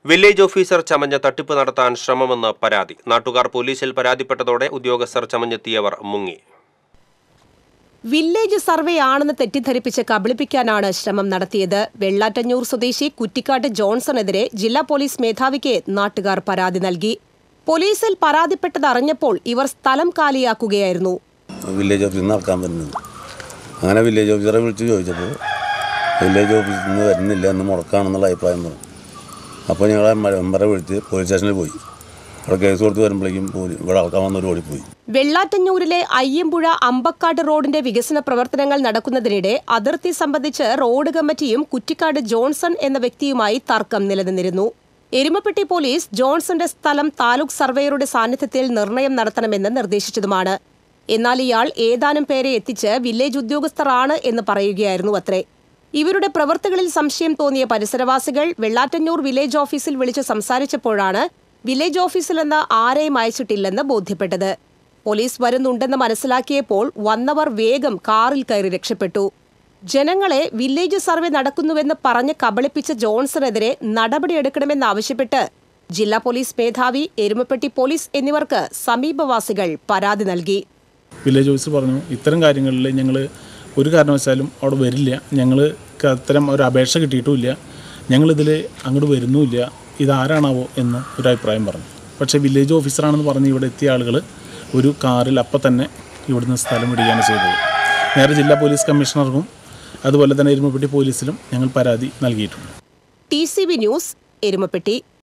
village officer ചമഞ്ഞ തട്ടിപ്പ് നടത്താൻ ശ്രമമെന്ന് പരാതി നാട്ടുകാർ പോലീസിൽ പരാതിപ്പെട്ടതോടെ ഉദ്യോഗസ്ഥർ ചമഞ്ഞെത്തിയവർ മുങ്ങി വില്ലേജ് സർവേ ആണെന്ന് തെറ്റിദ്ധരിപ്പിച്ച് കബളിപ്പിക്കാനാണ് ശ്രമം നടത്തിയത് വെള്ളാറ്റഞ്ഞൂർ സ്വദേശി കുറ്റിക്കാട്ട് ജോൺസണെതിരെ ജില്ലാ പോലീസ് മേധാവിക്ക് നാട്ടുകാർ പരാതി നൽകി പോലീസിൽ പരാതിപ്പെട്ടത് അറിഞ്ഞപ്പോൾ ഇവർ സ്ഥലം കാലിയാക്കുകയായിരുന്നു വില്ലേജ് ഓഫീസിൽ നിന്ന് നടക്കാൻ വരുന്നത് അങ്ങനെ വില്ലേജ് ഓഫീസറെ വിളിച്ച് ചോദിച്ചപ്പോൾ വില്ലേജ് ഓഫീസിൽ നിന്ന് വരുന്നില്ല എന്ന് മുടക്കാണെന്നുള്ള അഭിപ്രായം പറഞ്ഞു അപ്പോൾ ഞങ്ങളെ മെമ്പറെ വിളിച്ച് പോലീസ് സ്റ്റേഷനിൽ പോയി അവിടെ കേസ് കൊടുത്ത് വരുമ്പോഴേക്കും പോലീ- ഇവിടെ ആൾക്കാർ വന്നൊരു ഓടിപ്പോയി വെള്ളാറ്റഞ്ഞൂരിലെ അയ്യമ്പുഴ അമ്പക്കാട് റോഡിന്റെ വികസന പ്രവർത്തനങ്ങൾ നടക്കുന്നതിനിടെ അതിർത്തി സംബന്ധിച്ച് റോഡ് കമ്മിറ്റിയും കുറ്റിക്കാട് ജോൺസൺ എന്ന വ്യക്തിയുമായി തർക്കം നിലനിന്നിരുന്നു എരുമപ്പെട്ടി പോലീസ് ജോൺസന്റെ സ്ഥലം താലൂക്ക് സർവേയറുടെ സാന്നിധ്യത്തിൽ നിർണയം നടത്തണമെന്ന് നിർദ്ദേശിച്ചതുമാണ് എന്നാൽ ഇയാൾ ഏതാനും പേരെ എത്തിച്ച് വില്ലേജ് ഉദ്യോഗസ്ഥരാണ് എന്ന് പറയുകയായിരുന്നു അത്രേ ഇവരുടെ പ്രവൃത്തികളിൽ സംശയം തോന്നിയ പരിസരവാസികൾ വെള്ളാറ്റഞ്ഞൂർ വില്ലേജ് ഓഫീസിൽ വിളിച്ച് സംസാരിച്ചപ്പോഴാണ് വില്ലേജ് ഓഫീസിൽ നിന്ന് ആരെയും അയച്ചിട്ടില്ലെന്ന് ബോധ്യപ്പെട്ടത് പോലീസ് വരുന്നുണ്ടെന്ന് മനസ്സിലാക്കിയപ്പോൾ വന്നവർ വേഗം കാറിൽ കയറി രക്ഷപ്പെട്ടു ജനങ്ങളെ വില്ലേജ് സർവേ നടക്കുന്നുവെന്ന് പറഞ്ഞ് കബളിപ്പിച്ച ജോൺസണെതിരെ നടപടിയെടുക്കണമെന്നാവശ്യപ്പെട്ട് ജില്ലാ പോലീസ് മേധാവി എരുമപ്പെട്ടി പോലീസ് എന്നിവർക്ക് സമീപവാസികൾ പരാതി നൽകി വില്ലേജ് ഓഫീസർ പറഞ്ഞു ഇത്തരം കാര്യങ്ങളിൽ ഞങ്ങൾ ഒരു കാരണവശാലും അവിടെ വരില്ല ഞങ്ങൾക്ക് അത്തരം ഒരു അപേക്ഷ കിട്ടിയിട്ടുമില്ല ഞങ്ങളിതിൽ അങ്ങോട്ട് വരുന്നുമില്ല ഇതാരാണാവോ എന്ന് ഒരു അഭിപ്രായം പറഞ്ഞു പക്ഷേ വില്ലേജ് ഓഫീസറാണെന്ന് പറഞ്ഞ് ഇവിടെ എത്തിയ ആളുകൾ ഒരു കാറിൽ അപ്പം തന്നെ ഇവിടുന്ന് സ്ഥലം വിടുകയാണ് ചെയ്തത് നേരെ ജില്ലാ പോലീസ് കമ്മീഷണർക്കും അതുപോലെ തന്നെ എരുമപ്പെട്ടി പോലീസിലും ഞങ്ങൾ പരാതി നൽകിയിട്ടുണ്ട് T C B news Erumapetty